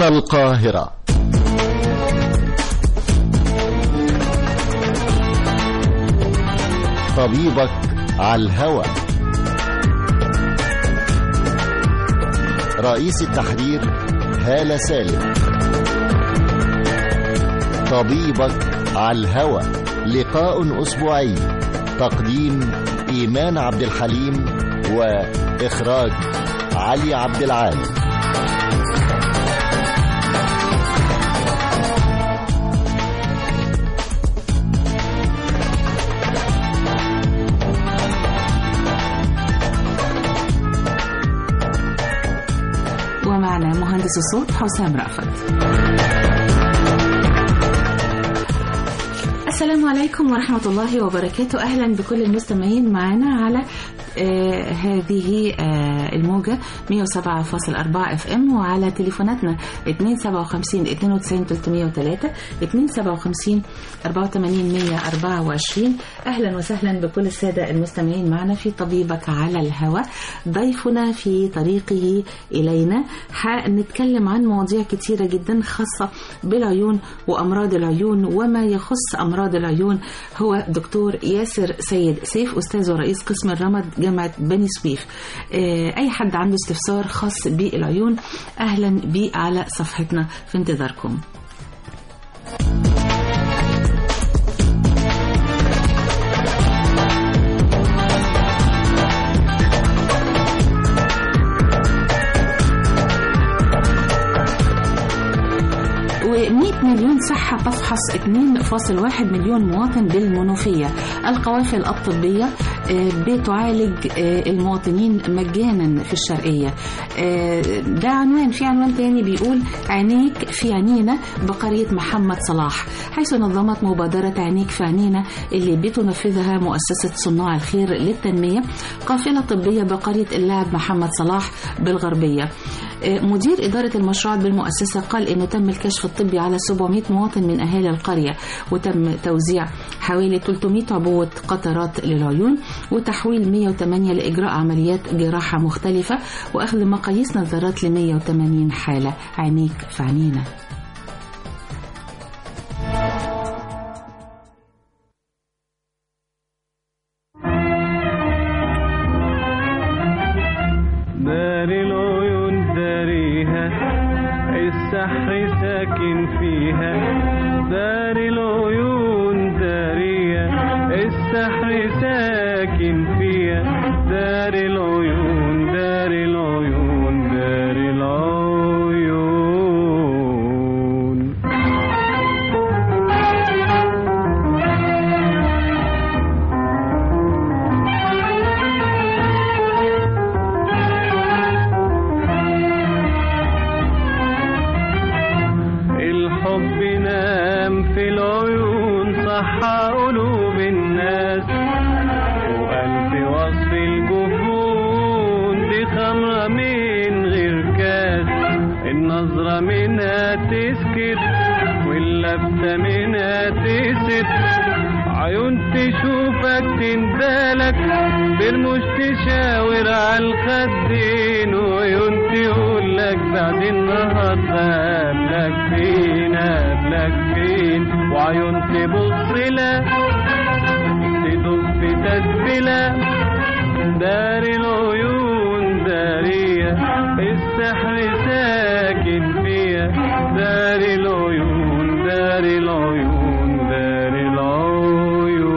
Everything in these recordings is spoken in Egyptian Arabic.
القاهرة طبيبك على الهوى رئيس التحرير هالة سالم طبيبك على الهوى لقاء أسبوعي تقديم إيمان عبد الحليم وإخراج علي عبد العال ومعنا مهندس الصوت حسام رأفت السلام عليكم ورحمة الله وبركاته أهلا بكل المستمعين معنا على آه هذه آه الموجة 107.4 اف ام وعلى تليفوناتنا 257 92 303 257 84 124 أهلا وسهلا بكل السادة المستمعين معنا في طبيبك على الهواء ضيفنا في طريقه إلينا هنتكلم عن مواضيع كتيرة جدا خاصة بالعيون وأمراض العيون وما يخص أمراض العيون هو دكتور ياسر سيد سيف أستاذ ورئيس قسم الرمد جامعة بني سويف أي حد عنده استفسار خاص بالعيون أهلا بيه على صفحتنا في انتظاركم و100 مليون صحة تفحص 2.1 مليون مواطن بالمنوفية القوافل الطبية بتعالج المواطنين مجانا في الشرقية ده عنوان في عنوان تاني بيقول عينيك في عينينا بقرية محمد صلاح حيث نظمت مبادرة عينيك في عينينا اللي بتنفذها مؤسسة صناع الخير للتنمية قافلة طبية بقرية اللاعب محمد صلاح بالغربية مدير إدارة المشروعات بالمؤسسة قال إنه تم الكشف الطبي على 700 مواطن من أهالي القرية وتم توزيع حوالي 300 عبوة قطرات للعيون وتحويل 108 لإجراء عمليات جراحة مختلفة وأخذ مقاييس نظارات ل 180 حالة عينيك في عينينا دار العيون داريها السحر ساكن فيها دار العيون دارية السحر ساكن فيها دار العيون دار العيون دار العيون الحب نام في العيون صح قلوب الناس وألف وصف الجفون دي خمرة من غير كاس النظرة منها تسكت واللفتة منها تسد عيون تشوفك تندالك برموش تشاور على الخدين وعيون تقول لك بعد النهارده قبلك فين قبلك فين وعيون تبص لك تدق في تتبلة دار العيون دارية السحر ساكن فيها دار العيون دار العيون دار العيون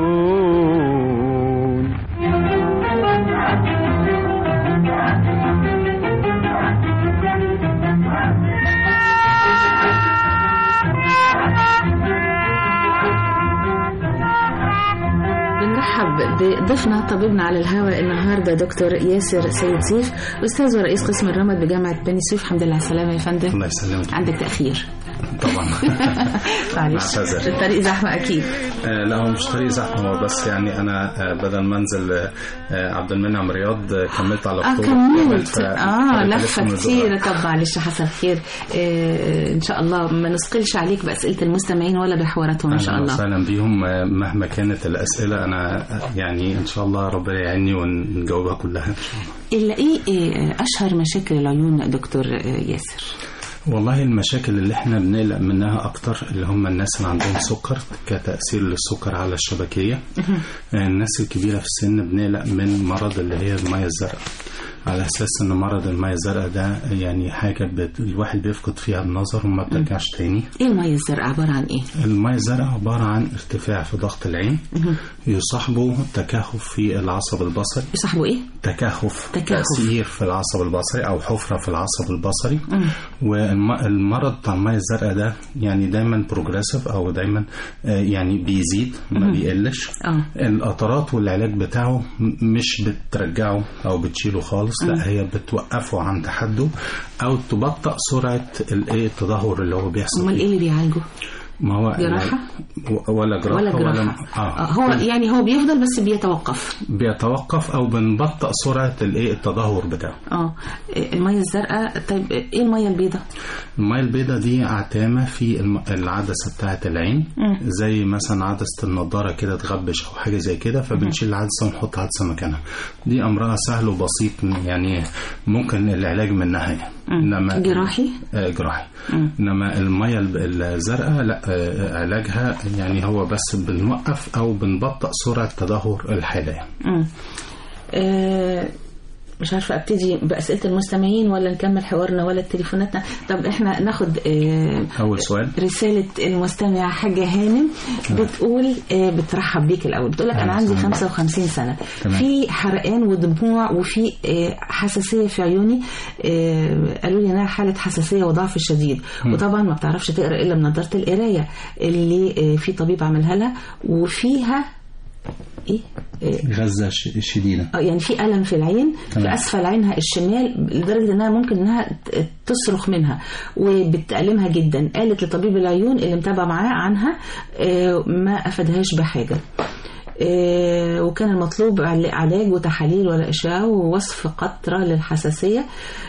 بنرحب بضيفنا طبيبنا على الهواء النهارده دكتور ياسر سيد سيف استاذ ورئيس قسم الرمد بجامعه بني سويف الحمد لله على السلامه يا فندم الله يسلمك عندك تاخير طبعا معلش بعتذر. الطريق زحمه اكيد آه، لا هو مش طريق زحمه هو بس يعني انا آه، بدل ما انزل آه، عبد المنعم رياض آه، كملت على اه خطوط كملت ف- اه فبقيت لفه ألف من كتير الزهرة. طب معلش حصل خير آه ان شاء الله ما نثقلش عليك باسئله المستمعين ولا بحواراتهم ان شاء اهلا الله وسهلا بيهم آه، مهما كانت الاسئله انا آه، يعني ان شاء الله ربنا يعيني ونجاوبها كلها ان شاء الله الا ايه إيه اشهر مشاكل العيون دكتور آه، ياسر والله المشاكل اللي احنا بنقلق منها اكتر اللي هم الناس اللي عندهم سكر كتاثير للسكر على الشبكيه الناس الكبيره في السن بنقلق من مرض اللي هي الميه الزرقاء على اساس ان مرض الميه الزرقاء ده يعني حاجه بت... الواحد بيفقد فيها النظر وما بترجعش تاني ايه الميه الزرقاء عباره عن ايه الميه الزرقاء عباره عن ارتفاع في ضغط العين يصاحبه تكهف في العصب البصري يصاحبه ايه تكهف تكهف. تأثير في العصب البصري أو حفرة في العصب البصري والمرض بتاع المية الزرقاء ده يعني دايما بروجريسيف أو دايما آه، يعني بيزيد ما بيقلش اه القطرات والعلاج بتاعه م- مش بترجعه أو بتشيله خالص لا هي بتوقفه عند حده أو تبطئ سرعة الإيه التدهور اللي هو بيحصل امال فيه. ايه اللي بيعالجه ما هو جراحة؟ ولا جراحة ولا جراحه آه. آه. هو يعني هو بيفضل بس بيتوقف بيتوقف أو بنبطئ سرعة الإيه التدهور بتاعه اه الميه الزرقاء طيب ايه الميه البيضاء المية البيضاء دي عتامة في الم- العدسة بتاعة العين مم. زي مثلا عدسة النضارة كده تغبش أو حاجة زي كده فبنشيل العدسة ونحط عدسة مكانها دي أمرها سهل وبسيط يعني ممكن العلاج منها يعني. إنما جراحي آه، جراحي مم. إنما المية الب- الزرقاء لا آه، علاجها يعني هو بس بنوقف أو بنبطئ سرعة تدهور الحالة يعني. مم. آه مش عارفه ابتدي باسئله المستمعين ولا نكمل حوارنا ولا تليفوناتنا طب احنا ناخد آه أول سؤال رسالة المستمعة حاجة هانم بتقول آه، بترحب بيك الأول بتقول لك أنا أهلا عندي وسهلا. 55 سنة تمام. في حرقان ودموع وفي آه، حساسية في عيوني آه، قالوا لي إنها حالة حساسية وضعف شديد وطبعا ما بتعرفش تقرأ إلا من نظارة القراية اللي آه، في طبيب عملها لها وفيها إيه؟ آه، غزة ش- شديدة آه، يعني في ألم في العين في تمام. أسفل عينها الشمال لدرجة إنها ممكن إنها ت- تصرخ منها وبتألمها جدا قالت لطبيب العيون اللي متابع معاه عنها آه، ما أفادهاش بحاجة آه، وكان المطلوب عل- علاج وتحاليل ولا إشعاع ووصف قطرة للحساسية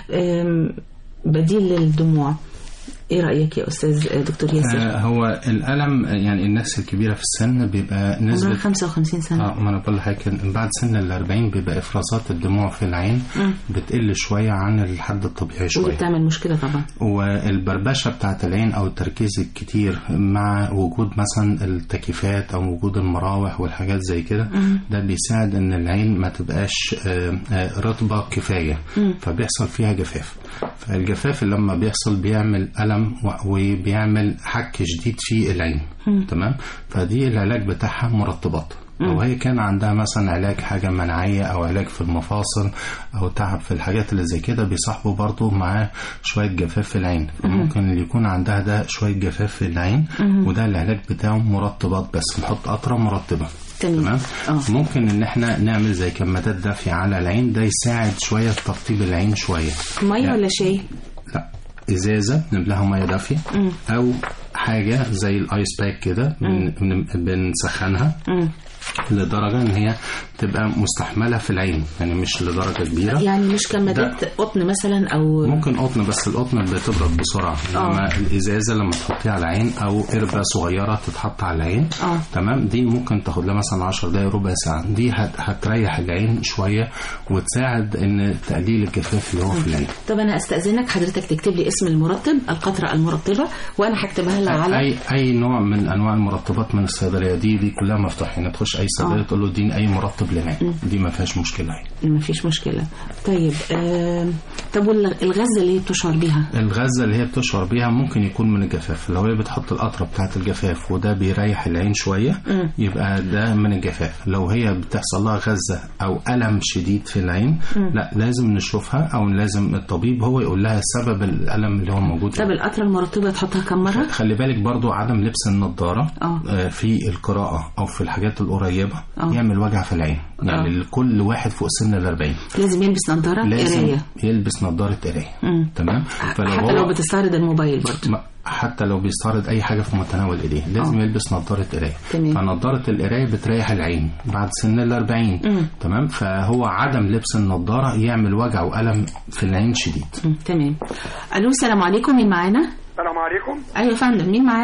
آم، بديل للدموع إيه رأيك يا أستاذ دكتور ياسر؟ آه، هو الألم آه، يعني الناس الكبيرة في السن بيبقى عمرها نسبة 55 سنة اه ما انا بقول لحضرتك إن بعد سن ال 40 بيبقى افرازات الدموع في العين مم. بتقل شويه عن الحد الطبيعي ودي شويه بتعمل مشكلة طبعا والبربشه بتاعت العين او التركيز الكتير مع وجود مثلا التكييفات او وجود المراوح والحاجات زي كده ده بيساعد ان العين ما تبقاش آه، آه، رطبه كفايه فبيحصل فيها جفاف فالجفاف لما بيحصل بيعمل الم و- وبيعمل حك شديد في العين تمام فدي العلاج بتاعها مرطبات لو هي كان عندها مثلا علاج حاجة مناعية أو علاج في المفاصل أو تعب في الحاجات اللي زي كده بيصاحبوا برضو معاه شوية جفاف في العين فممكن اللي يكون عندها ده شوية جفاف في العين وده العلاج بتاعه مرطبات بس نحط قطرة مرطبة تمام. تمام آه. ممكن ان احنا نعمل زي كمادات دافية على العين ده يساعد شوية في ترطيب العين شوية مية يعني- ولا شاي؟ لا ازازه نملاها ميه دافيه او حاجه زي الايس باك كده بن- بن- بنسخنها مم. لدرجه ان هي تبقى مستحمله في العين يعني مش لدرجه كبيره يعني مش كمادات قطن مثلا او ممكن قطن بس القطن بتبرد بسرعه انما الازازه لما تحطيها على العين او قربه صغيره تتحط على العين آه. تمام دي ممكن تاخد لها مثلا 10 دقايق ربع ساعه دي هت- هتريح العين شويه وتساعد ان تقليل الجفاف اللي هو في العين طب انا استاذنك حضرتك تكتب لي اسم المرطب القطره المرطبه وانا هكتبها لها على اي اي نوع من انواع المرطبات من الصيدليه دي دي كلها مفتوحه يعني تخش اي صيدليه آه. تقول له اديني اي مرطب للعين دي ما فيهاش مشكله يعني ما فيش مشكله طيب آه... طب والغزه اللي هي بتشعر بيها الغزه اللي هي بتشعر بيها ممكن يكون من الجفاف لو هي بتحط القطره بتاعه الجفاف وده بيريح العين شويه يبقى ده من الجفاف لو هي بتحصل لها غزه او الم شديد في العين لا لازم نشوفها او لازم الطبيب هو يقول لها سبب الالم اللي هو موجود طب القطره المرطبه تحطها كم مره خلي بالك برضو عدم لبس النضارة آه. آه، في القراءة أو في الحاجات القريبة آه. يعمل وجع في العين يعني آه. لكل واحد فوق سن الأربعين لازم يلبس نظاره لازم قرايه يلبس نضارة قراية مم. تمام حتى لو بتستعرض الموبايل برضه ما- حتى لو بيستعرض اي حاجه في متناول ايديه لازم آه. يلبس نظاره قرايه تمام. فنظاره القرايه بتريح العين بعد سن ال 40 مم. تمام فهو عدم لبس النظاره يعمل وجع والم في العين شديد مم. تمام الو السلام عليكم مين معانا السلام عليكم ايوه يا فندم مين معانا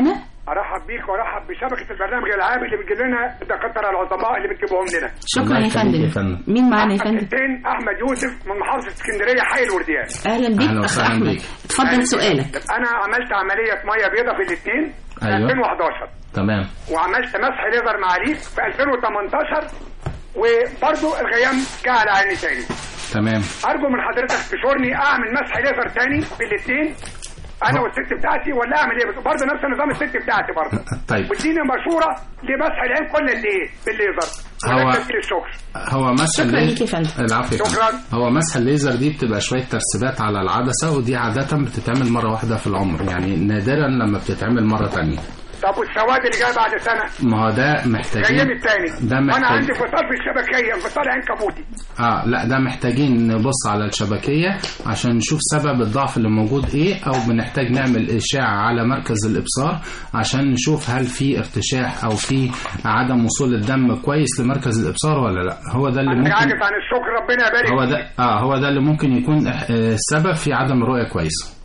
ارحب بيك وارحب بشبكه البرنامج العام اللي بتجيب لنا الدكاتره العظماء اللي بتجيبهم لنا شكرا الله يا يخليك يا فندم فندم. مين معانا يا احمد فندم حسين احمد يوسف من محافظه اسكندريه حي الورديان اهلا بيك أهلا اخ وسهلا احمد بيك. اتفضل سؤالك انا عملت عمليه ميه بيضاء في الاثنين في أيوة. 2011 تمام وعملت مسح ليزر معاليك في 2018 وبرضه الغيام جه على عيني تاني تمام ارجو من حضرتك تشورني اعمل مسح ليزر تاني في الاثنين انا والست بتاعتي ولا اعمل ايه برضه نفس نظام الست بتاعتي برضه طيب واديني مشوره لمسح العين كل قد ايه بالليزر هو- ولك كتير الشكر هو مسح شكرا الليزر- ليك يا فندم. العفو يا فندم. شكرا. هو مسح الليزر دي بتبقى شويه ترسبات على العدسه ودي عاده بتتعمل مره واحده في العمر يعني نادرا لما بتتعمل مره تانية طب والسواد اللي جاي بعد سنه ما هو ده محتاجين غيم التاني ده وانا محتاج عندي انفصال في الشبكيه انفصال عنكبوتي اه لا ده محتاجين نبص على الشبكيه عشان نشوف سبب الضعف اللي موجود ايه او بنحتاج نعمل اشاعه على مركز الابصار عشان نشوف هل في ارتشاح او في عدم وصول الدم كويس لمركز الابصار ولا لا هو ده اللي انا ممكن عاجز عن الشكر ربنا يبارك هو فيك. ده اه هو ده اللي ممكن يكون آه، السبب في عدم الرؤيه كويسه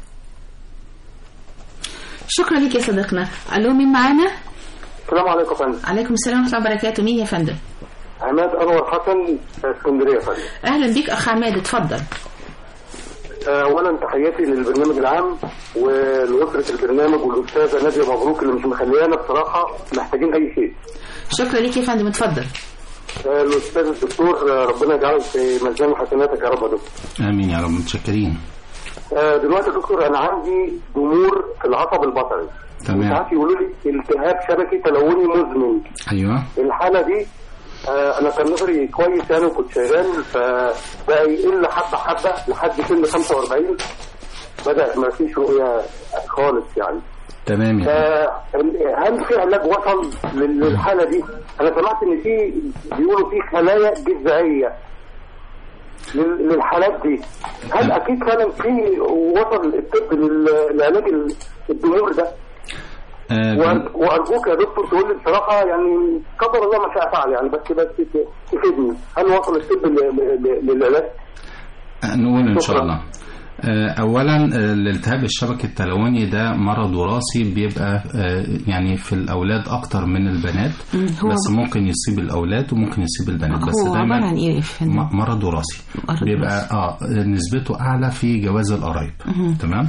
شكرا ليك يا صديقنا الو مين معانا السلام عليكم يا فندم عليكم السلام ورحمه الله وبركاته مين يا فندم عماد انور حسن اسكندريه يا فندم اهلا بيك اخ عماد اتفضل آه، اولا تحياتي للبرنامج العام ولاسره البرنامج والاستاذه ناديه مبروك اللي مش مخليانا بصراحه محتاجين اي شيء شكرا ليك يا فندم اتفضل آه، الاستاذ الدكتور آه، ربنا يجعله في ميزان حسناتك يا رب يا دكتور امين يا رب متشكرين آه، دلوقتي يا دكتور انا عندي ضمور في العصب البصري تمام. ساعات يقولوا لي التهاب شبكي تلوني مزمن ايوه الحاله دي آه، انا كان نظري كويس يعني وكنت شغال فبقى يقل حبه حبه لحد سن 45 بدا ما فيش رؤيه خالص يعني تمام يا آه، هل في علاج وصل لل- للحاله دي؟ انا سمعت ان في بيقولوا في خلايا جذعيه لل- للحالات دي هل اكيد فعلا في وصل الطب لل- لعلاج ال- الضمور ده؟ آه، وأر- وارجوك يا دكتور تقول لي بصراحه يعني قدر الله ما شاء فعل يعني بس بس ت- تفيدني هل وصل الطب ل- ل- للعلاج؟ نقول ان شاء شكراً. الله آه، اولا آه، الالتهاب الشبكي التلوني ده مرض وراثي بيبقى آه، يعني في الاولاد اكتر من البنات مم، هو- بس ممكن يصيب الاولاد وممكن يصيب البنات بس هو عباره دايما عن ايه يا فندم م- مرض وراثي مرض بيبقى اه نسبته اعلى في جواز القرايب تمام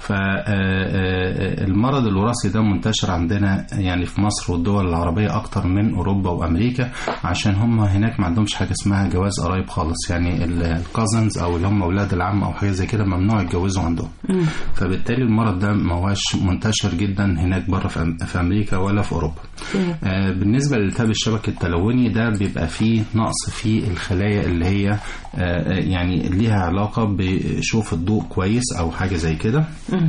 فالمرض الوراثي ده منتشر عندنا يعني في مصر والدول العربيه اكتر من اوروبا وامريكا عشان هم هناك ما عندهمش حاجه اسمها جواز قرايب خالص يعني الكازنز او اللي هم اولاد العم او حاجه زي كده ممنوع يتجوزوا عندهم فبالتالي المرض ده ما هوش منتشر جدا هناك بره في أم- في امريكا ولا في اوروبا آه، بالنسبه لالتهاب الشبكي التلوني ده بيبقى فيه نقص في الخلايا اللي هي آه، آه، يعني ليها علاقه بشوف الضوء كويس او حاجه زي كده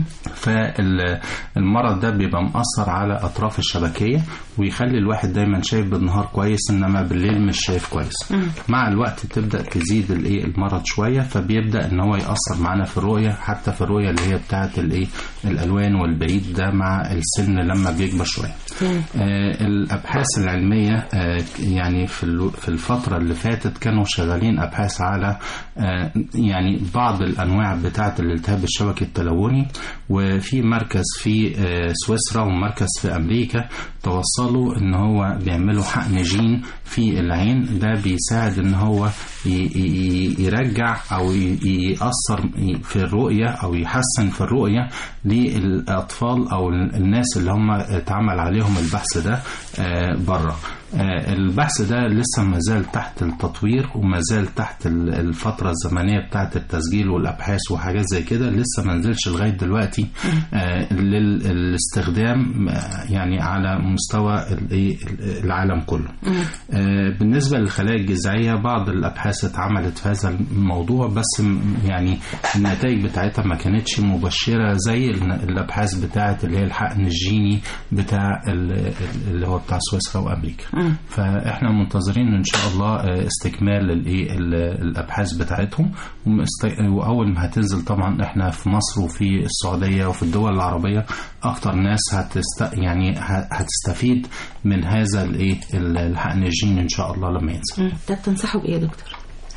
فالمرض ده بيبقى مأثر على أطراف الشبكية ويخلي الواحد دايما شايف بالنهار كويس إنما بالليل مش شايف كويس مع الوقت تبدأ تزيد الإيه المرض شوية فبيبدأ إن هو يأثر معانا في الرؤية حتى في الرؤية اللي هي بتاعة الإيه الألوان والبعيد ده مع السن لما بيكبر شوية آه الأبحاث العلمية آه يعني في ال- في الفترة اللي فاتت كانوا شغالين أبحاث على آه يعني بعض الأنواع بتاعة الالتهاب الشبكي التلوني وفي مركز في آه سويسرا ومركز في أمريكا توصلوا إن هو بيعملوا حقن جين في العين ده بيساعد إن هو ي- ي- يرجع أو ي- يأثر في الرؤية أو يحسن في الرؤية للأطفال أو الناس اللي هم اتعمل عليهم البحث ده بره البحث ده لسه ما زال تحت التطوير وما زال تحت ال- الفترة الزمنية بتاعت التسجيل والأبحاث وحاجات زي كده لسه ما نزلش لغاية دلوقتي آه، للاستخدام آه، يعني على مستوى الإيه، العالم كله آه، بالنسبة للخلايا الجذعية بعض الأبحاث اتعملت في هذا الموضوع بس م- يعني النتائج بتاعتها ما كانتش مبشرة زي ال- الأبحاث بتاعت اللي هي الحقن الجيني بتاع ال- اللي هو بتاع سويسرا وأمريكا فاحنا منتظرين ان شاء الله آه، استكمال الايه ال- الابحاث بتاعتهم ومست- واول ما هتنزل طبعا احنا في مصر وفي السعوديه وفي الدول العربيه اكتر ناس هتست يعني ه- هتستفيد من هذا الايه ال- الحقن الجيني ان شاء الله لما ينزل مم. ده بتنصحوا بايه يا دكتور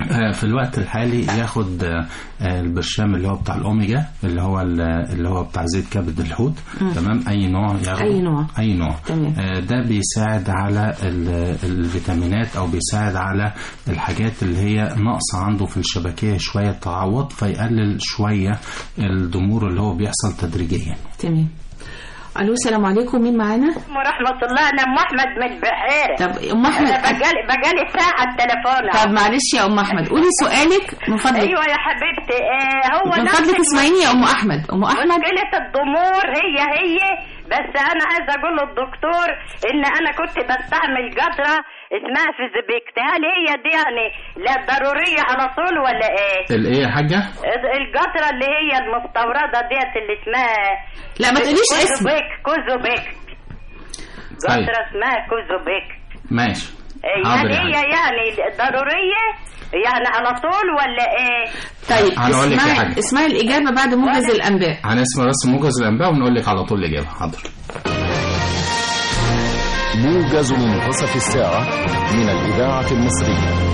آه، في الوقت الحالي ياخد آه، آه، البرشام اللي هو بتاع الاوميجا اللي هو ال- اللي هو بتاع زيت كبد الحوت تمام اي نوع ياخده أي نوع. اي نوع تمام. آه، ده بيساعد على ال- الفيتامينات او بيساعد على الحاجات اللي هي ناقصه عنده في الشبكيه شويه تعوض فيقلل شويه الضمور اللي هو بيحصل تدريجيا تمام الو السلام عليكم مين معانا ورحمة الله أنا أم أحمد من البحيرة طب ام أنا احمد بقالي بقالي ساعة التليفون طب معلش يا ام احمد قولي سؤالك من فضلك أيوة يا حبيبتي آه هو من نفس فضلك الم- اسمعيني يا ام احمد ام احمد مشكلة الضمور هي هي بس أنا عايزة أقول للدكتور إن أنا كنت بستعمل قطرة اسمها فيزبيكت هل هي دي يعني لا ضرورية على طول ولا إيه؟ الايه يا حاجه القطرة اللي هي المستوردة ديت اللي اسمها لا ما تقوليش اسم كوزوبيك كوزوبيك طيب. قطرة اسمها كوزوبيك ماشي إيه، حاضر هل يا هي حاج. يعني ضرورية يعني على طول ولا ايه طيب هنقول لك يا اسمعي حاج. اسمعي الاجابه بعد موجز ولا- الانباء هنسمع بس موجز الانباء ونقول لك على طول الاجابه حاضر موجز منتصف الساعة من الإذاعة المصرية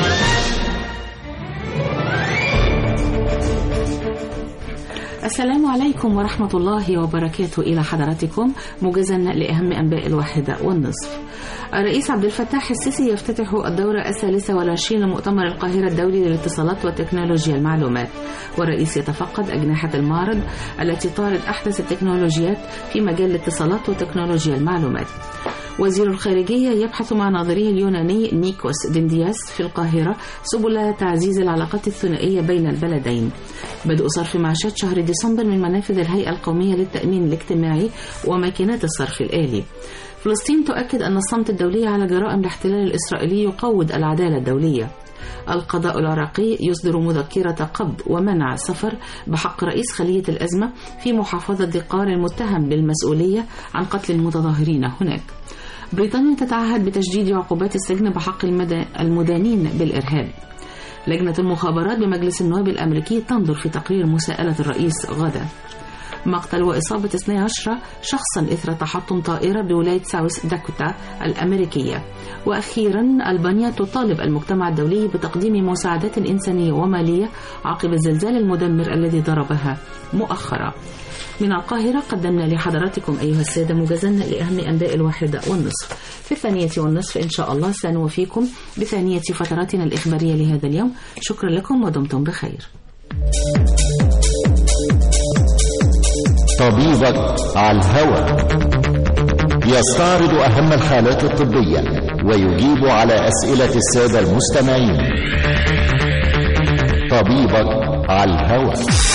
السلام عليكم ورحمة الله وبركاته إلى حضراتكم موجزا لأهم أنباء الواحدة والنصف الرئيس عبد الفتاح السيسي يفتتح الدورة الثالثة والعشرين لمؤتمر القاهرة الدولي للاتصالات وتكنولوجيا المعلومات والرئيس يتفقد أجنحة المعرض التي تعرض أحدث التكنولوجيات في مجال الاتصالات وتكنولوجيا المعلومات وزير الخارجية يبحث مع ناظريه اليوناني نيكوس ديندياس في القاهرة سبل تعزيز العلاقات الثنائية بين البلدين بدء صرف معاشات شهر ديسمبر من منافذ الهيئة القومية للتأمين الاجتماعي وماكينات الصرف الآلي فلسطين تؤكد أن الصمت الدولي على جرائم الاحتلال الإسرائيلي يقوض العدالة الدولية القضاء العراقي يصدر مذكرة قبض ومنع سفر بحق رئيس خلية الأزمة في محافظة دقار المتهم بالمسؤولية عن قتل المتظاهرين هناك بريطانيا تتعهد بتجديد عقوبات السجن بحق المد- المدانين بالإرهاب لجنة المخابرات بمجلس النواب الأمريكي تنظر في تقرير مساءلة الرئيس غدا مقتل وإصابة 12 شخصا إثر تحطم طائرة بولاية ساوث داكوتا الأمريكية وأخيرا ألبانيا تطالب المجتمع الدولي بتقديم مساعدات إنسانية ومالية عقب الزلزال المدمر الذي ضربها مؤخرا من القاهرة قدمنا لحضراتكم أيها السادة موجزا لأهم أنباء الواحدة والنصف في الثانية والنصف إن شاء الله سنوفيكم بثانية فتراتنا الإخبارية لهذا اليوم شكرا لكم ودمتم بخير طبيبك على الهوى يستعرض أهم الحالات الطبية ويجيب على أسئلة السادة المستمعين طبيبك على الهوى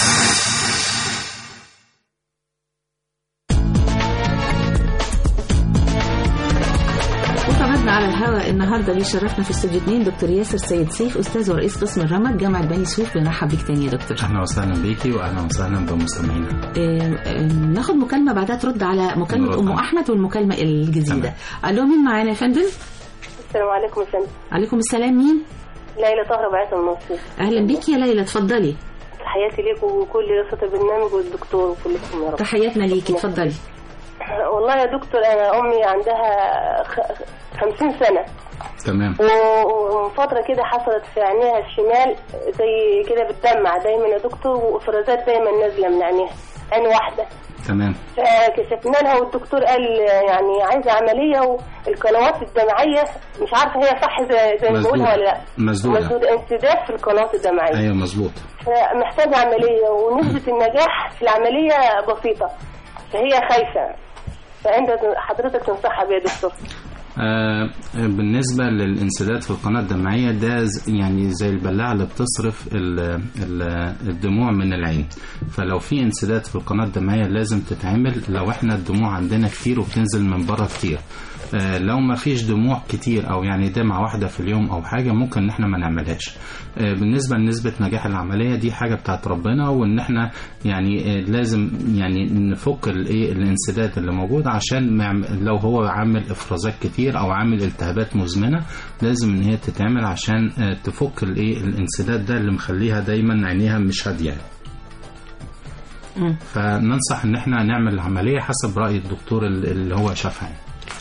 وطبعنا على الهواء النهارده بيشرفنا في استوديو 2 دكتور ياسر سيد سيف استاذ ورئيس قسم الرمد جامعه بني سويف بنرحب بيك تاني يا دكتور اهلا وسهلا بيكي واهلا وسهلا بمستمعينا آه، آه، ناخد مكالمه بعدها ترد على مكالمه نرد ام عليها. احمد والمكالمه الجديده الو مين معانا يا فندم السلام عليكم يا فندم عليكم السلام مين ليلى طاهرة بعثة المصري اهلا بيكي يا ليلى اتفضلي تحياتي ليكم وكل رفقة البرنامج والدكتور وكلكم يا رب تحياتنا ليكي اتفضلي والله يا دكتور أنا أمي عندها خ- خمسين سنة تمام و- ومن فترة كده حصلت في عينيها الشمال زي كده بتدمع دايما يا دكتور وإفرازات دايما نازلة من عينيها عين واحدة تمام فكشفنا لها والدكتور قال يعني عايزة عملية والقنوات الدمعية مش عارفة هي صح زي, زي ما مسدودة. بقولها ولا لا مسدودة. مسدودة انسداد في القنوات الدمعية ايوه مظبوط فمحتاجة عملية ونسبة النجاح في العملية بسيطة فهي خايفة فأنت حضرتك تنصحها بيها يا دكتور آه بالنسبة للانسداد في القناة الدمعية ده ز- يعني زي البلاعة اللي بتصرف ال- ال- الدموع من العين فلو في انسداد في القناة الدمعية لازم تتعمل لو احنا الدموع عندنا كتير وبتنزل من بره كتير آه لو ما فيش دموع كتير او يعني دمعة واحدة في اليوم او حاجة ممكن ان احنا ما نعملهاش آه بالنسبة لنسبة نجاح العملية دي حاجة بتاعت ربنا وان احنا يعني آه لازم يعني نفك الايه الانسداد اللي موجود عشان ما يعم- لو هو عامل افرازات كتير او عامل التهابات مزمنه لازم ان هي تتعمل عشان آه، تفك الايه الانسداد ده اللي مخليها دايما عينيها مش هاديه مم. فننصح ان احنا نعمل العمليه حسب راي الدكتور ال- اللي هو شافها يعني.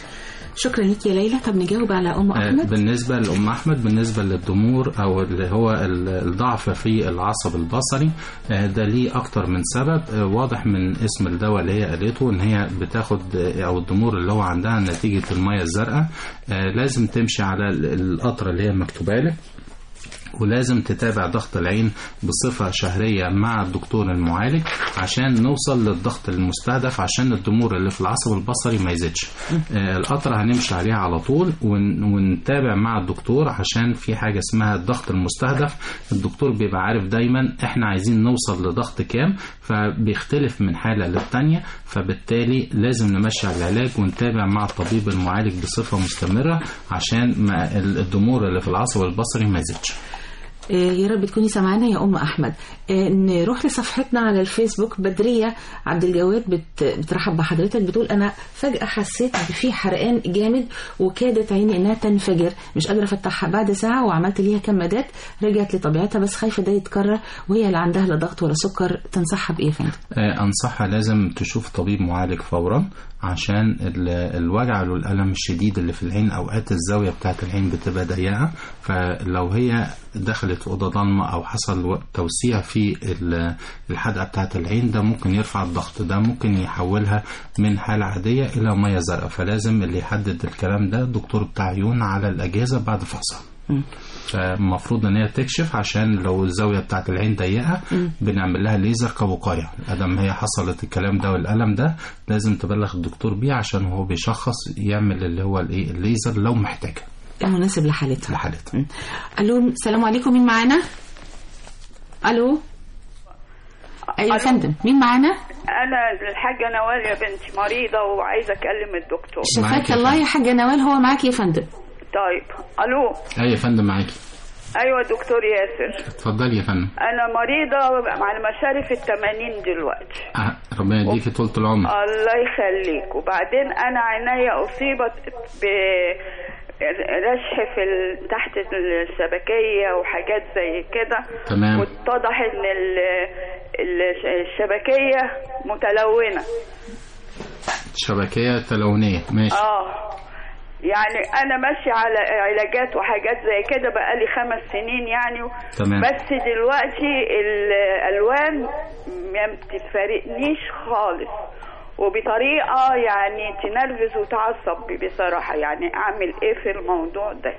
شكرا ليك يا ليلى طب نجاوب على ام آه، احمد بالنسبة لأم أحمد بالنسبة للضمور أو اللي هو ال- الضعف في العصب البصري آه، ده ليه أكتر من سبب آه، واضح من اسم الدواء اللي هي قالته إن هي بتاخد آه، أو الضمور اللي هو عندها نتيجة المية الزرقاء آه، لازم تمشي على ال- القطرة اللي هي مكتوبة لك ولازم تتابع ضغط العين بصفة شهرية مع الدكتور المعالج عشان نوصل للضغط المستهدف عشان الضمور اللي في العصب البصري ما يزيدش آه، القطرة هنمشي عليها على طول ون- ونتابع مع الدكتور عشان في حاجة اسمها الضغط المستهدف الدكتور بيبقى عارف دايما احنا عايزين نوصل لضغط كام فبيختلف من حالة للتانية فبالتالي لازم نمشي على العلاج ونتابع مع الطبيب المعالج بصفة مستمرة عشان ما الضمور اللي في العصب البصري ما يزيدش آه، يا رب تكوني سامعانا يا ام احمد آه، نروح لصفحتنا على الفيسبوك بدريه عبد الجواد بت... بترحب بحضرتك بتقول انا فجاه حسيت بفي حرقان جامد وكادت عيني انها تنفجر مش قادره افتحها بعد ساعه وعملت ليها كمادات رجعت لطبيعتها بس خايفه ده يتكرر وهي لا عندها لا ضغط ولا سكر تنصحها بايه يا فندم آه، أنصحها لازم تشوف طبيب معالج فورا عشان ال- الوجع والألم الشديد اللي في العين أوقات الزاوية بتاعت العين بتبقى ضيقة فلو هي دخلت في أوضة ضلمة أو حصل و- توسيع في ال- الحدقة بتاعت العين ده ممكن يرفع الضغط ده ممكن يحولها من حالة عادية إلى مية زرقاء فلازم اللي يحدد الكلام ده الدكتور بتاع عيون على الأجهزة بعد فحصها فالمفروض ان هي تكشف عشان لو الزاويه بتاعت العين ضيقه بنعمل لها ليزر كوقايه ادم هي حصلت الكلام ده والالم ده لازم تبلغ الدكتور بيه عشان هو بيشخص يعمل اللي هو الايه الليزر لو محتاجه المناسب لحالتها لحالتها الو السلام عليكم مين معانا الو ايوه يا ألو. فندم مين معانا انا الحاجه نوال يا بنتي مريضه وعايزه اكلم الدكتور معاك شفاك يا الله فندم. يا حاجه نوال هو معاك يا فندم طيب الو اي يا فندم معاكي ايوه دكتور ياسر اتفضلي يا فندم انا مريضه على مشارف التمانين دلوقتي آه، ربنا يديكي طولة العمر الله يخليك وبعدين انا عينيا اصيبت ب رشح في ال... تحت الشبكيه وحاجات زي كده تمام. واتضح ان ال... ال- الشبكيه متلونه شبكية تلونية ماشي اه يعني انا ماشيه على علاجات وحاجات زي كده بقالي خمس سنين يعني تمام. بس دلوقتي الالوان ما بتفارقنيش خالص وبطريقه يعني تنرفز وتعصب بصراحه يعني اعمل ايه في الموضوع ده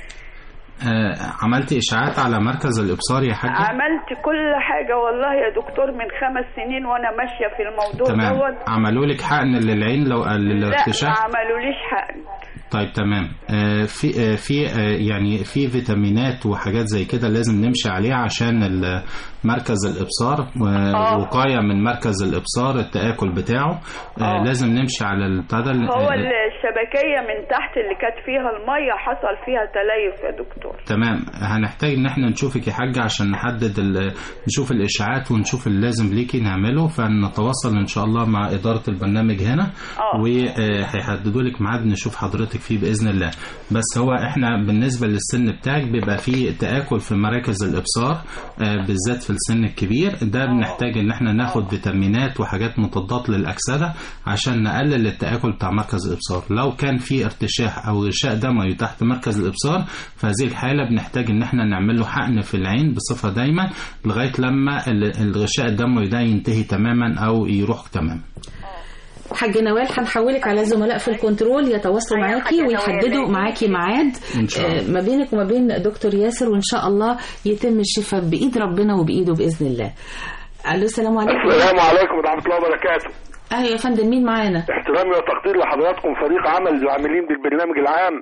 آه عملتي اشاعات على مركز الابصار يا حاجة عملت كل حاجه والله يا دكتور من خمس سنين وانا ماشيه في الموضوع تمام دوت عملوا لك حقن للعين لو لا ما للارتشاح عملوليش حقن طيب تمام آه في آه في آه يعني في فيتامينات وحاجات زي كده لازم نمشي عليها عشان ال- مركز الابصار آه. ووقايه من مركز الابصار التاكل بتاعه آه آه. لازم نمشي على البتاع ده هو آه، الشبكيه من تحت اللي كانت فيها الميه حصل فيها تليف يا دكتور تمام هنحتاج ان احنا نشوفك يا حاجه عشان نحدد ال- نشوف الاشاعات ونشوف اللي لازم ليكي نعمله فنتواصل ان شاء الله مع اداره البرنامج هنا آه. وهيحددوا لك ميعاد نشوف حضرتك فيه باذن الله بس هو احنا بالنسبه للسن بتاعك بيبقى فيه تاكل في مراكز الابصار آه، بالذات في السن الكبير ده بنحتاج ان احنا ناخد فيتامينات وحاجات مضادات للاكسده عشان نقلل التاكل بتاع مركز الابصار لو كان في ارتشاح او غشاء دموي تحت مركز الابصار في هذه الحاله بنحتاج ان احنا نعمل له حقن في العين بصفه دايما لغايه لما ال- الغشاء الدموي ده ينتهي تماما او يروح تماما حاجة نوال هنحولك على زملاء في الكنترول يتواصلوا أيوة، معاكي حاجة نوال. ويحددوا معاكي ميعاد إن شاء الله. آه، ما بينك وما بين دكتور ياسر وإن شاء الله يتم الشفاء بإيد ربنا وبإيده بإذن الله ألو السلام عليكم السلام عليكم ورحمه الله وبركاته أهلا يا فندم مين معانا احترامي وتقدير لحضراتكم فريق عمل العاملين بالبرنامج العام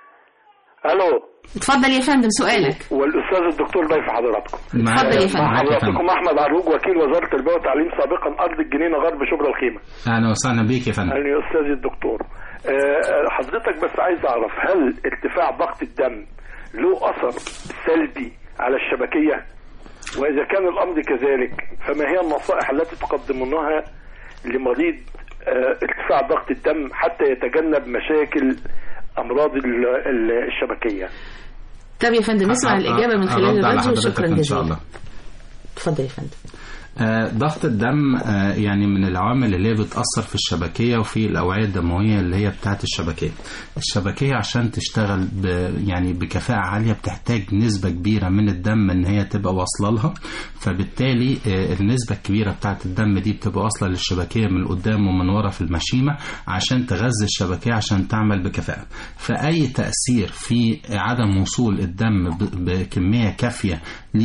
الو اتفضل يا فندم سؤالك والاستاذ الدكتور ضيف حضراتكم اتفضل يا فندم. معاك يا فندم حضراتكم احمد عروج وكيل وزاره التربيه والتعليم سابقا ارض الجنينه غرب شبرا الخيمه اهلا وسهلا بيك يا فندم اهلا يا استاذ الدكتور آه، حضرتك بس عايز اعرف هل ارتفاع ضغط الدم له اثر سلبي على الشبكيه واذا كان الامر كذلك فما هي النصائح التي تقدمونها لمريض آه، ارتفاع ضغط الدم حتى يتجنب مشاكل امراض ال- ال- الشبكيه طب يا فندم نسمع أ- أ- الإجابة من خلال أرد على الراديو حضرتك شكرا إن شاء جزيلا الله. اتفضل يا فندم آه، ضغط الدم آه، يعني من العوامل اللي هي بتأثر في الشبكية وفي الأوعية الدموية اللي هي بتاعت الشبكية الشبكية عشان تشتغل ب يعني بكفاءة عالية بتحتاج نسبة كبيرة من الدم إن هي تبقى واصلة لها فبالتالي آه، النسبة الكبيرة بتاعت الدم دي بتبقى واصلة للشبكية من قدام ومن ورا في المشيمة عشان تغذي الشبكية عشان تعمل بكفاءة فأي تأثير في عدم وصول الدم ب- بكمية كافية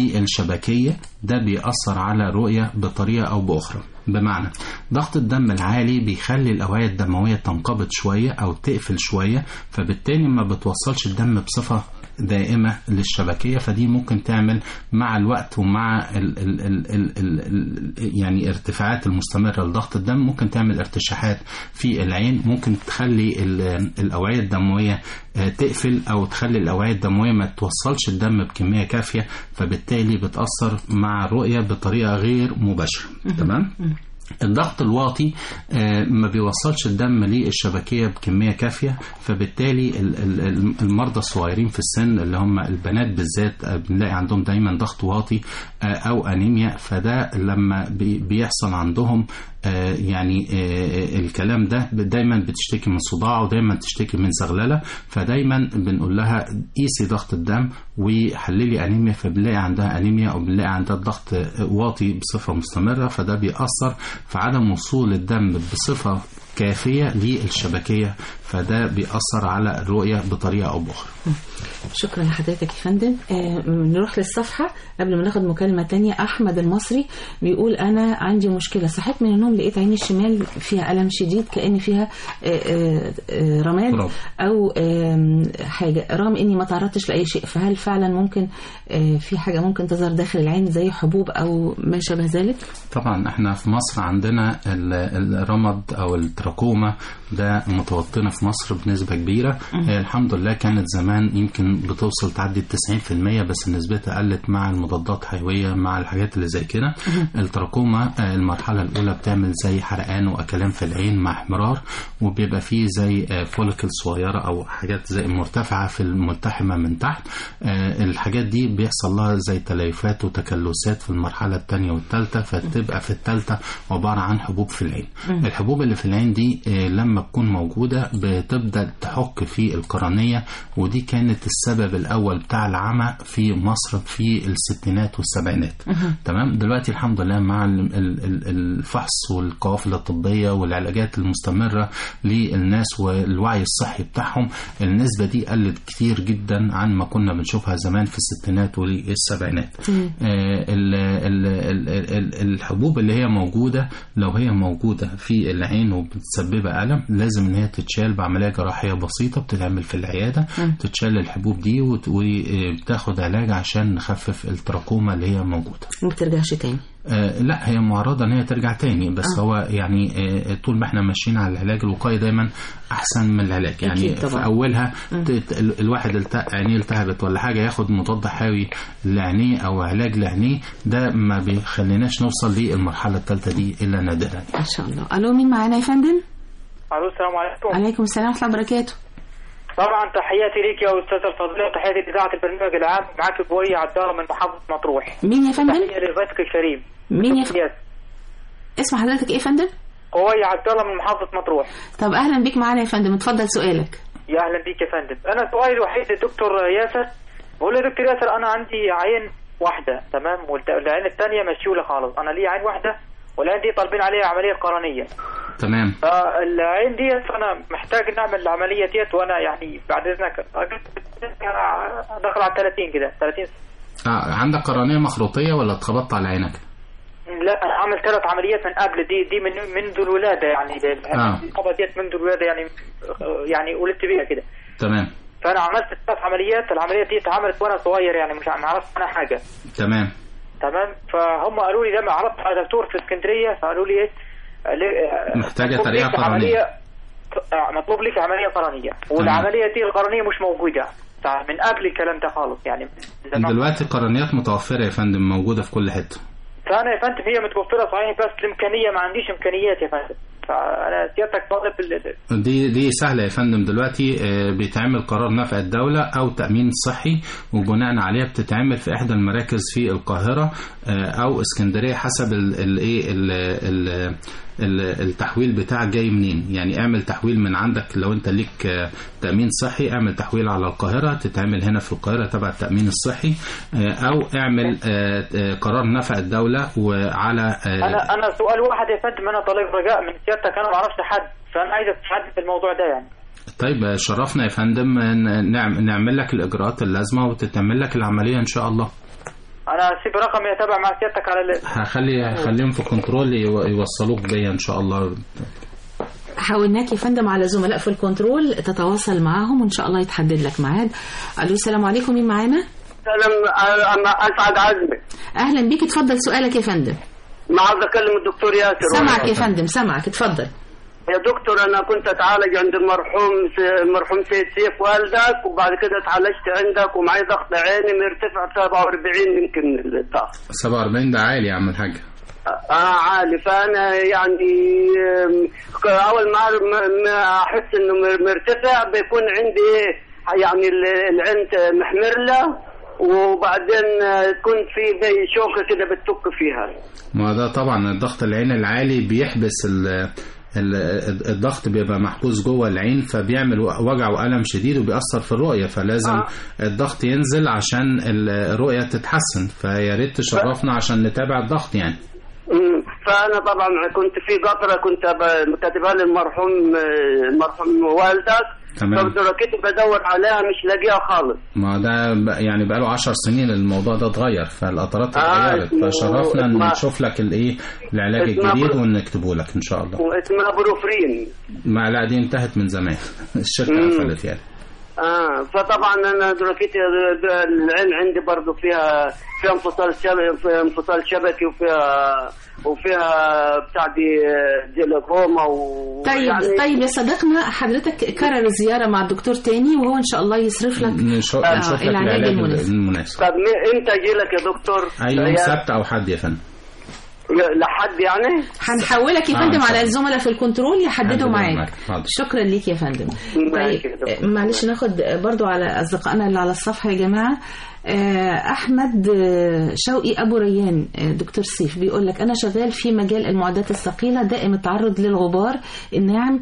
للشبكية ده بيأثر على الرؤية بطريقة أو بأخرى بمعنى ضغط الدم العالي بيخلي الأوعية الدموية تنقبض شوية أو تقفل شوية فبالتالي ما بتوصلش الدم بصفة دائمة للشبكية فدي ممكن تعمل مع الوقت ومع ال ال ال ال ال ال يعني ارتفاعات المستمرة لضغط الدم ممكن تعمل ارتشاحات في العين ممكن تخلي ال- الأوعية الدموية آه، تقفل أو تخلي الأوعية الدموية ما توصلش الدم بكمية كافية فبالتالي بتأثر مع الرؤية بطريقة غير مباشرة تمام؟ الضغط الواطي آه، ما بيوصلش الدم للشبكية بكمية كافية فبالتالي ال- ال- ال- المرضى الصغيرين في السن اللي هم البنات بالذات آه، بنلاقي عندهم دايما ضغط واطي آه، أو أنيميا فده لما بي- بيحصل عندهم آه، يعني آه، الكلام ده دايما بتشتكي من صداع ودايما تشتكي من زغلله فدايما بنقول لها قيسي ضغط الدم وحللي انيميا فبنلاقي عندها انيميا او بنلاقي عندها الضغط واطي بصفه مستمره فده بيأثر في عدم وصول الدم بصفه كافيه للشبكيه فده بيأثر على الرؤيه بطريقه او باخرى. شكرا لحضرتك يا فندم آه نروح للصفحة قبل ما ناخد مكالمة تانية أحمد المصري بيقول أنا عندي مشكلة صحيت من النوم لقيت عيني الشمال فيها ألم شديد كأن فيها آه آه آه رماد برافو. أو آم، حاجة رغم إني ما تعرضتش لأي شيء فهل فعلا ممكن آه في حاجة ممكن تظهر داخل العين زي حبوب أو ما شابه ذلك؟ طبعا احنا في مصر عندنا ال- الرمد او التراكوما ده متوطنه في مصر بنسبه كبيره آه، الحمد لله كانت زمان يمكن بتوصل تعدي ال 90% بس نسبتها قلت مع المضادات الحيويه مع الحاجات اللي زي كده التراكوما آه، المرحله الاولى بتعمل زي حرقان واكلام في العين مع احمرار وبيبقى فيه زي فوليكل صغيره او حاجات زي مرتفعه في الملتحمه من تحت آه، الحاجات دي بيحصل لها زي تليفات وتكلسات في المرحله الثانيه والثالثه فتبقى في الثالثه عباره عن حبوب في العين الحبوب اللي في العين دي آه، لما تكون موجوده بتبدا تحك في القرنيه ودي كانت السبب الاول بتاع العمى في مصر في الستينات والسبعينات تمام دلوقتي الحمد لله مع ال- ال- ال- الفحص والقوافل الطبيه والعلاجات المستمره للناس والوعي الصحي بتاعهم النسبه دي قلت كتير جدا عن ما كنا بنشوفها زمان في الستينات والسبعينات آه، ال- ال- ال- ال- الحبوب اللي هي موجودة لو هي موجودة في العين وبتسبب ألم لازم إن هي تتشال بعملية جراحية بسيطة بتتعمل في العيادة تتشال الحبوب دي وت- وبتاخد علاج عشان نخفف التراكوما اللي هي موجودة ما بترجعش تاني آه لا هي معرضة ان هي ترجع تاني بس آه. آه. هو يعني آه طول ما احنا ماشيين على العلاج الوقائي دايما احسن من العلاج يعني أكيد طبعا. في اولها ت- ت- ال- الواحد الت- عينيه التهبت ولا حاجة ياخد مضاد حيوي لعينيه او علاج لعينيه ده ما بيخليناش نوصل للمرحلة الثالثة دي الا نادرا إن شاء الله ألو مين معانا يا فندم؟ الو السلام عليكم عليكم السلام ورحمة الله وبركاته طبعا تحياتي ليك يا استاذ الفضيله وتحياتي لاذاعه البرنامج العام معاك قويه عداره من محافظه مطروح مين يا فندم؟ تحيه لضيفك الكريم مين يا فندم؟ تحيات. اسم حضرتك إيه يا فندم؟ قويه عداره من محافظه مطروح طب أهلا بيك معانا يا فندم اتفضل سؤالك يا اهلا بيك يا فندم انا سؤالي الوحيد للدكتور ياسر بقول له يا دكتور ياسر انا عندي عين واحده تمام والت- والعين الثانيه مشيوله خالص انا لي عين واحده والعين دي طالبين عليها عمليه قرنيه تمام فالعين ديت انا محتاج نعمل العمليه ديت وانا يعني بعد اذنك داخل على 30 كده 30 آه عندك قرنية مخروطية ولا اتخبطت على عينك لا انا عامل ثلاث عمليات من قبل دي دي من منذ الولاده يعني آه. الإصابة ديت منذ الولاده يعني يعني ولدت بيها كده تمام فانا عملت ثلاث عمليات العمليه دي اتعملت وانا صغير يعني مش ما عرفت انا حاجه تمام تمام فهم قالوا لي لما عرضت على دكتور في اسكندريه فقالوا لي ايه ليه- محتاجة مطلوب طريقة ليك قرنية. عمليه آه، مطلوب لك عمليه قرنيه والعمليه دي القرنيه مش موجوده فمن قبل الكلام ده خالص يعني زمان. دلوقتي قرنيات متوفرة يا فندم موجودة في كل حتة فانا يا فندم هي متوفره صحيح بس الامكانيه ما عنديش امكانيات يا فندم ف فانا سيادتك طالب ال- ال- دي دي سهلة يا فندم دلوقتي آه، بيتعمل قرار نفع الدولة أو تأمين صحي وبناء عليها بتتعمل في إحدى المراكز في القاهرة آه، أو اسكندرية حسب ال- ال- إيه ال- ال- ال- التحويل بتاعك جاي منين يعني اعمل تحويل من عندك لو انت ليك آه، تأمين صحي اعمل تحويل على القاهرة تتعمل هنا في القاهرة تبع التأمين الصحي آه، أو اعمل آه، آه، قرار نفع الدولة وعلى آه، انا انا سؤال واحد يا فندم انا طالب رجاء من سيادتك انا ما اعرفش حد فانا عايز تساعدني في الموضوع ده يعني طيب شرفنا يا فندم ن- نعم نعمل لك الإجراءات اللازمة وتتعمل لك العملية إن شاء الله انا هسيب رقمي اتابع مع سيادتك على ال... هخلي هخليهم في كنترول يو- يوصلوك بيا إن شاء الله حاولناك يا فندم على زملاء في الكنترول تتواصل معاهم وان شاء الله يتحدد لك ميعاد الو السلام عليكم مين معانا سلام انا اسعد عزمي اهلا بيك اتفضل سؤالك يا فندم ما عاوز اكلم الدكتور ياسر سامعك يا فندم سامعك اتفضل يا دكتور انا كنت اتعالج عند المرحوم المرحوم سيد سيف والدك وبعد كده اتعالجت عندك ومعي ضغط عيني مرتفع 47 يمكن الضغط 47 ده عالي يا عم الحاج اه عالي فانا يعني آم، اول ما ما- ما احس انه مر- مرتفع بيكون عندي ايه يعني ال- العين محمرله وبعدين آه، تكون في زي شوكه كده بتك فيها ما ده طبعا الضغط العين العالي بيحبس ال ال- الضغط بيبقى محبوس جوه العين فبيعمل وجع والم شديد وبيأثر في الرؤيه فلازم آه. الضغط ينزل عشان الرؤيه تتحسن فيا ريت تشرفنا عشان نتابع الضغط يعني مم. فانا طبعا كنت في قطره كنت ب- كاتبها للمرحوم آه، المرحوم والدك تمام. فدركت بدور عليها مش لاقيها خالص ما ده ب- يعني بقاله عشر سنين الموضوع ده اتغير فالقطرات آه، اتغيرت اسمه- فشرفنا ان اسمها- نشوف لك الايه العلاج اسمها الجديد برو- ونكتبه لك ان شاء الله واسمها بروفرين ما لا دي انتهت من زمان الشركه مم. قفلت يعني اه فطبعا انا دلوقتي العين عندي برضو فيها فيها انفصال شبكي فيها انفصال شبكي وفيها وفيها بتاع دي جلوكوما و طيب يعني طيب يا صديقنا حضرتك كرر الزياره مع الدكتور تاني وهو ان شاء الله يصرف لك نشوف, آه، نشوف لك العلاج العلاج المناسب. المناسب طب مي- امتى اجي لك يا دكتور؟ اي يوم يا- سبت او حد يا فندم لحد يعني؟ هنحولك يا آه، فندم إن شاء على الله. الزملاء في الكنترول يحددوا حددوا معاك معاك. حاضر. شكرا ليك يا فندم ماشي طيب يا دكتور. آه، معلش ناخد برضو على اصدقائنا اللي على الصفحه يا جماعه آه، احمد آه، شوقي ابو ريان آه، دكتور سيف بيقول لك انا شغال في مجال المعدات الثقيله دائم التعرض للغبار الناعم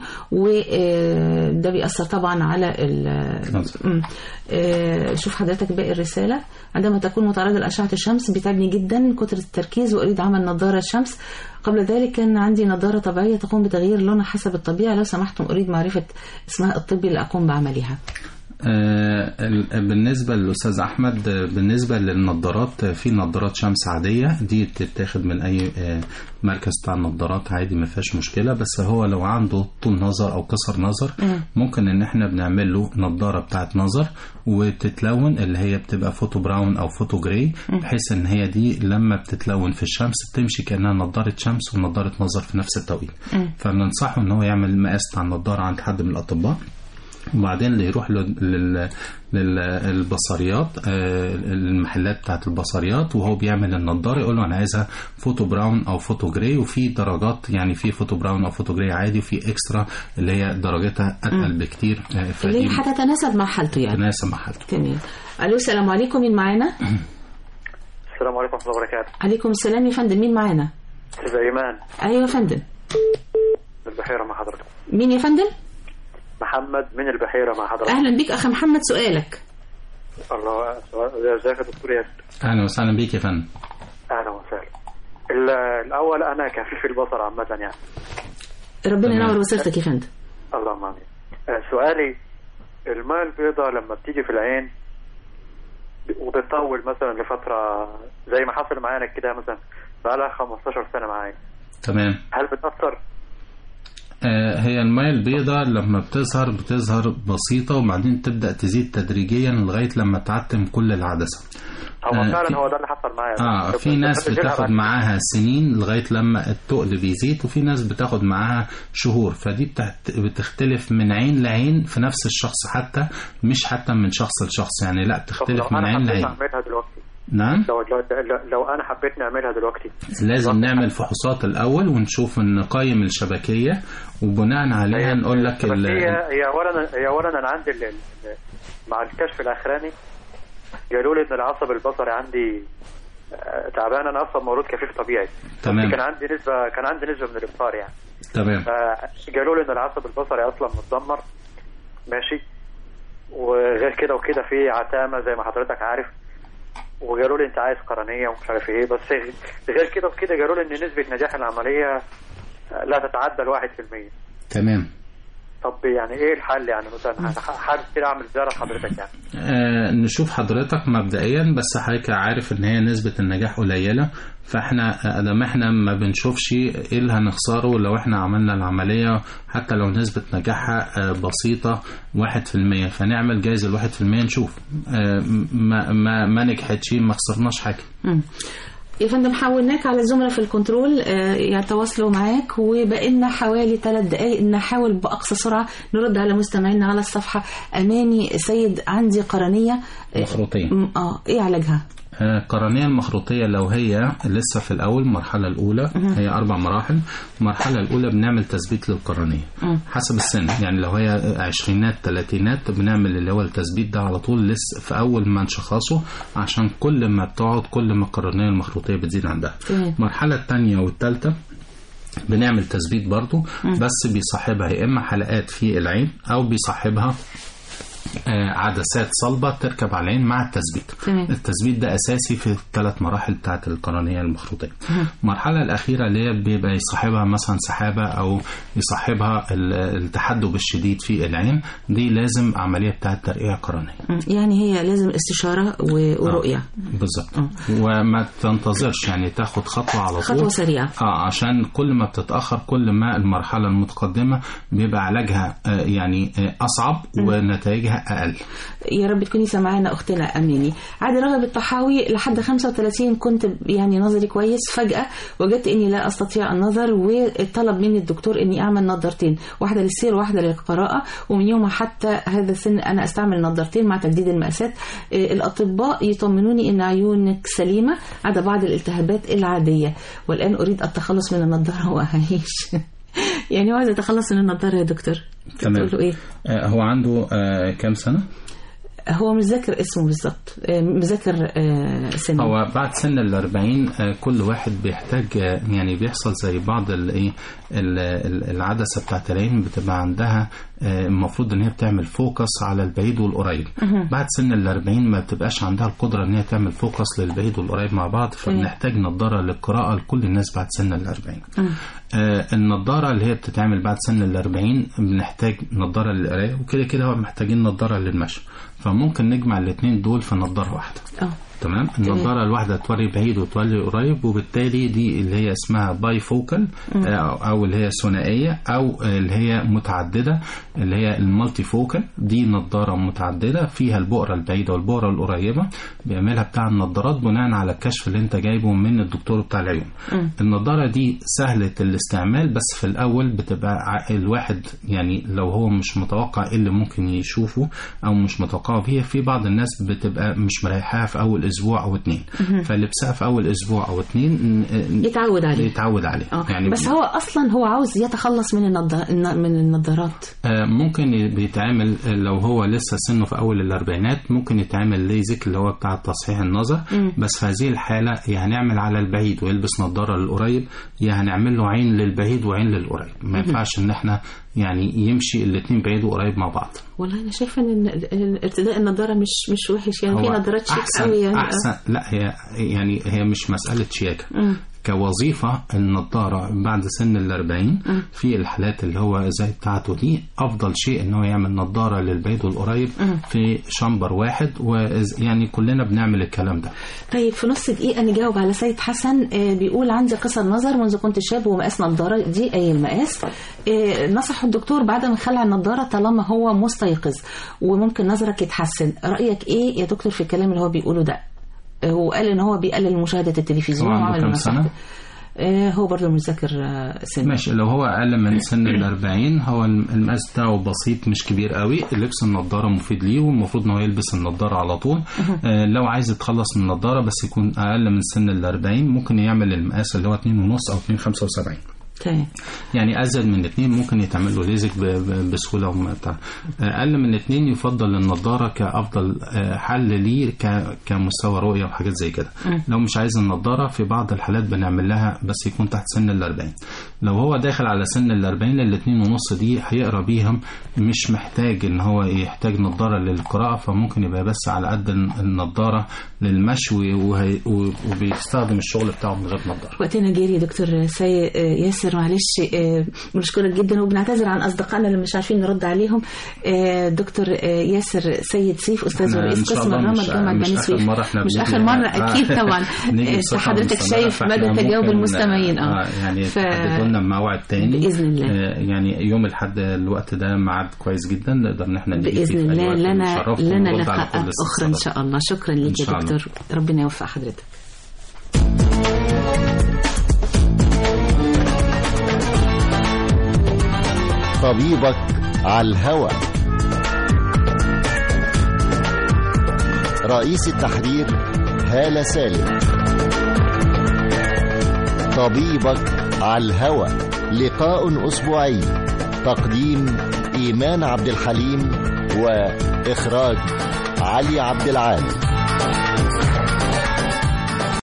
وده بيأثر طبعا على ال- مم. آه، شوف حضرتك باقي الرساله عندما تكون متعرضة لأشعة الشمس بيتعبني جدا كتر التركيز وأريد عمل نظارة شمس قبل ذلك كان عندي نظارة طبيعية تقوم بتغيير لونها حسب الطبيعة لو سمحتم أريد معرفة اسمها الطبي لأقوم بعملها آه، ال- بالنسبة للأستاذ أحمد آه، بالنسبة للنظارات آه، في نظارات شمس عادية دي بتتاخد من أي آه، مركز بتاع النظارات عادي ما فيهاش مشكلة بس هو لو عنده طول نظر أو قصر نظر مم. ممكن إن إحنا بنعمل له نظارة بتاعت نظر وبتتلون اللي هي بتبقى فوتو براون أو فوتو جراي بحيث إن هي دي لما بتتلون في الشمس بتمشي كأنها نظارة شمس ونظارة نظر في نفس التوقيت مم. فبننصحه إن هو يعمل مقاس بتاع النظارة عند حد من الأطباء وبعدين اللي يروح لل- لل- للبصريات آه، المحلات بتاعت البصريات وهو بيعمل النضاره يقول له انا عايزها فوتو براون او فوتو جراي وفي درجات يعني في فوتو براون او فوتو جراي عادي وفي اكسترا اللي هي درجتها اتقل بكتير آه، اللي فدي هي هتتناسب مع حالته يعني تناسب مع حالته تمام ألو السلام عليكم مين معانا السلام عليكم ورحمه الله وبركاته عليكم السلام يا فندم مين معانا استاذ ايمان أيوة يا فندم البحيره مع حضرتك مين يا فندم محمد من البحيره مع حضرتك أهلا بك أخ محمد سؤالك الله ازيك يا دكتور ياسر اهلا وسهلا بيك يا فندم اهلا وسهلا ال- الاول انا كفيف البصر عامه يعني ربنا تمام. ينور وسيرتك يا فندم اللهم امين آه، سؤالي الماء البيضاء لما بتيجي في العين وبتطول مثلا لفتره زي ما حصل معانا كده مثلا بقالها 15 سنه معايا تمام هل بتاثر آه، هي المياه البيضاء لما بتظهر بتظهر بسيطة وبعدين تبدأ تزيد تدريجيا لغاية لما تعتم كل العدسة هو آه، فعلا في- هو ده اللي حصل معايا اه في ناس بتاخد معاها سنين لغايه لما التقل بيزيد وفي ناس بتاخد معاها شهور فدي بتحت- بتختلف من عين لعين في نفس الشخص حتى مش حتى من شخص لشخص يعني لا بتختلف من عين لعين اعملها دلوقتي نعم لو لو, لو, لو انا حبيت نعملها دلوقتي لازم نعمل فحوصات الاول ونشوف نقيم الشبكيه وبناء عليها نقول لك بس ال- هي هي اولا هي اولا انا عندي ال- ال- مع الكشف الاخراني قالوا لي ان العصب البصري عندي آه، تعبان انا اصلا مولود كفيف طبيعي تمام. كان عندي نسبه كان عندي نسبه من الابصار يعني تمام فقالوا لي ان العصب البصري اصلا متدمر ماشي وغير كده وكده في عتامه زي ما حضرتك عارف وقالوا لي انت عايز قرنيه ومش عارف ايه بس غير كده وكده قالوا لي ان نسبه نجاح العمليه لا تتعدى الواحد في المية تمام طب يعني ايه الحل يعني مثلا حابب كده اعمل زياره لحضرتك يعني آه نشوف حضرتك مبدئيا بس حضرتك عارف ان هي نسبة النجاح قليلة فاحنا ادام احنا ما بنشوفش ايه اللي هنخسره لو احنا عملنا العملية حتى لو نسبة نجاحها آه بسيطة واحد في المية فنعمل جايز الواحد في المية نشوف آه ما, ما, ما نجحتش ما خسرناش حاجة مم. يا فندم حولناك على الزملاء في الكنترول آه، يتواصلوا معاك وبقينا حوالي ثلاث دقائق نحاول بأقصى سرعة نرد على مستمعينا على الصفحة أماني سيد عندي قرنية آه، مخروطية م- اه ايه علاجها؟ آه، القرنية المخروطية لو هي لسه في الأول المرحلة الأولى هي أربع مراحل المرحلة الأولى بنعمل تثبيت للقرنية مم. حسب السن يعني لو هي عشرينات تلاتينات بنعمل اللي هو التثبيت ده على طول لسه في أول ما نشخصه عشان كل ما بتقعد كل ما القرنية المخروطية بتزيد عندها تمام. المرحلة الثانية والثالثة بنعمل تثبيت برضو بس بيصاحبها يا إما حلقات في العين أو بيصاحبها آه، عدسات صلبة تركب على العين مع التثبيت تمام. التثبيت ده أساسي في الثلاث مراحل بتاعت القرنية المخروطية المرحلة الأخيرة اللي هي بيبقى يصاحبها مثلا سحابة أو يصاحبها ال- التحدب الشديد في العين دي لازم عملية بتاعت ترقيع قرنية مم. يعني هي لازم استشارة و- ورؤية بالظبط وما تنتظرش يعني تاخد خطوة على طول خطوة سريعة اه عشان كل ما بتتأخر كل ما المرحلة المتقدمة بيبقى علاجها آه يعني آه أصعب ونتائجها أقل يا رب تكوني سامعانا اختنا اماني عادي رغب الطحاوي لحد 35 كنت يعني نظري كويس فجاه وجدت اني لا استطيع النظر وطلب مني الدكتور اني اعمل نظارتين واحده للسير وواحده للقراءه ومن يومها حتى هذا السن انا استعمل نظارتين مع تجديد المقاسات آه، الاطباء يطمنوني ان عيونك سليمه عدا بعض الالتهابات العاديه والان اريد التخلص من النظاره واعيش يعني هو عايز يتخلص من النظاره يا دكتور تمام تقول له ايه آه هو عنده آه كام سنة؟ هو مش ذاكر اسمه بالظبط آه، مذاكر آه، سنه هو بعد سن ال 40 آه، كل واحد بيحتاج آه، يعني بيحصل زي بعض الايه العدسه بتاعت العين بتبقى عندها آه، المفروض ان هي بتعمل فوكس على البعيد والقريب بعد سن ال 40 ما بتبقاش عندها القدره ان هي تعمل فوكس للبعيد والقريب مع بعض فبنحتاج نظاره للقراءه لكل الناس بعد سن ال 40 آه، النضاره اللي هي بتتعمل بعد سن ال 40 بنحتاج نضاره للقرايه وكده كده محتاجين نضاره للمشي فممكن نجمع الاثنين دول في نضاره واحده اه تمام النضاره الواحده توري بعيد وتوري قريب وبالتالي دي اللي هي اسمها باي فوكال او اللي هي ثنائيه او اللي هي متعدده اللي هي المالتي فوكال دي نضاره متعدده فيها البؤره البعيده والبؤره القريبه بيعملها بتاع النضارات بناء على الكشف اللي انت جايبه من الدكتور بتاع العيون النضاره دي سهله الاستعمال بس في الاول بتبقى ع- الواحد يعني لو هو مش متوقع ايه اللي ممكن يشوفه او مش متوقعه فيها في بعض الناس بتبقى مش مريحاها في اول اسبوع او اتنين فلبسها في اول اسبوع او اتنين ن- يتعود عليه يتعود عليه اه يعني بس هو اصلا هو عاوز يتخلص من النضار من النظارات آه، ممكن ي- بيتعمل آه، لو هو لسه سنه في اول الاربعينات ممكن يتعمل ليزك اللي هو بتاع تصحيح النظر بس في هذه الحاله يا هنعمل على البعيد ويلبس نظاره للقريب يا هنعمل له عين للبعيد وعين للقريب ما ينفعش ان احنا يعني يمشي الاثنين بعيد وقريب مع بعض والله انا شايفه ان ال- ال- ارتداء النضاره مش مش وحش يعني في هو نظارات شيك احسن قوي يعني احسن لا هي يعني هي مش مساله شياكه مم. كوظيفة النضارة بعد سن الأربعين في الحالات اللي هو زي بتاعته دي أفضل شيء إن هو يعمل نضارة للبعيد والقريب في شامبر واحد ويعني كلنا بنعمل الكلام ده طيب في نص دقيقة نجاوب على سيد حسن آه، بيقول عندي قصر نظر منذ كنت شاب ومقاس نظارة دي أي المقاس آه، نصح الدكتور بعدم خلع النظارة طالما هو مستيقظ وممكن نظرك يتحسن رأيك إيه يا دكتور في الكلام اللي هو بيقوله ده آه، هو قال إن هو بيقلل مشاهدة التلفزيون هو عنده وعمل كام نصيحته. سنة؟ آه، هو برضه مذاكر آه، سن ماشي لو هو اقل من سن ال 40 هو المقاس بتاعه بسيط مش كبير قوي لبس النضاره مفيد ليه والمفروض ان هو يلبس النضاره على طول آه لو عايز يتخلص من النضاره بس يكون اقل من سن ال 40 ممكن يعمل المقاس اللي هو 2.5 او 2.75 تمام يعني ازيد من اتنين ممكن يتعمل له ليزك ب- ب- بسهوله وبتاع اقل من اتنين يفضل النضاره كافضل آه، حل ليه ك- كمستوى رؤيه وحاجات زي كده مم. لو مش عايز النضاره في بعض الحالات بنعمل لها بس يكون تحت سن ال 40 لو هو داخل على سن ال 40 الاتنين ونص دي هيقرا بيهم مش محتاج ان هو يحتاج نضاره للقراءه فممكن يبقى بس على قد النضاره للمشي وهي- وبيستخدم الشغل بتاعه من غير نضاره وقتنا جري يا دكتور سي... آه، ياسر معلش آه، بنشكرك جدا وبنعتذر عن اصدقائنا اللي مش عارفين نرد عليهم آه، دكتور آه، ياسر سيد سيف استاذ إحنا ورئيس إن شاء قسم الله الرمد مش- جامعه مش بني آخر سويف مرة إحنا مش بنيجي اخر مره هنا. اكيد آه. طبعا نيجي آه، بصفة حضرتك مستمرة، شايف فإحنا مدى تجاوب ممكن، المستمعين اه يعني ف- تحددوا لنا موعد تاني بإذن الله. آه، يعني يوم الحد الوقت ده ميعاد كويس جدا نقدر ان احنا نيجي فيه باذن في أي الله وقت لنا ونشرفكم لنا ونرد على لقاءات كل اخرى ان الاستفسارات. شاء الله شكرا ليك إن يا شاء الله. دكتور ربنا يوفق حضرتك طبيبك على الهوى رئيس التحرير هالة سالم طبيبك على الهوى لقاء أسبوعي تقديم إيمان عبد الحليم وإخراج علي عبد العال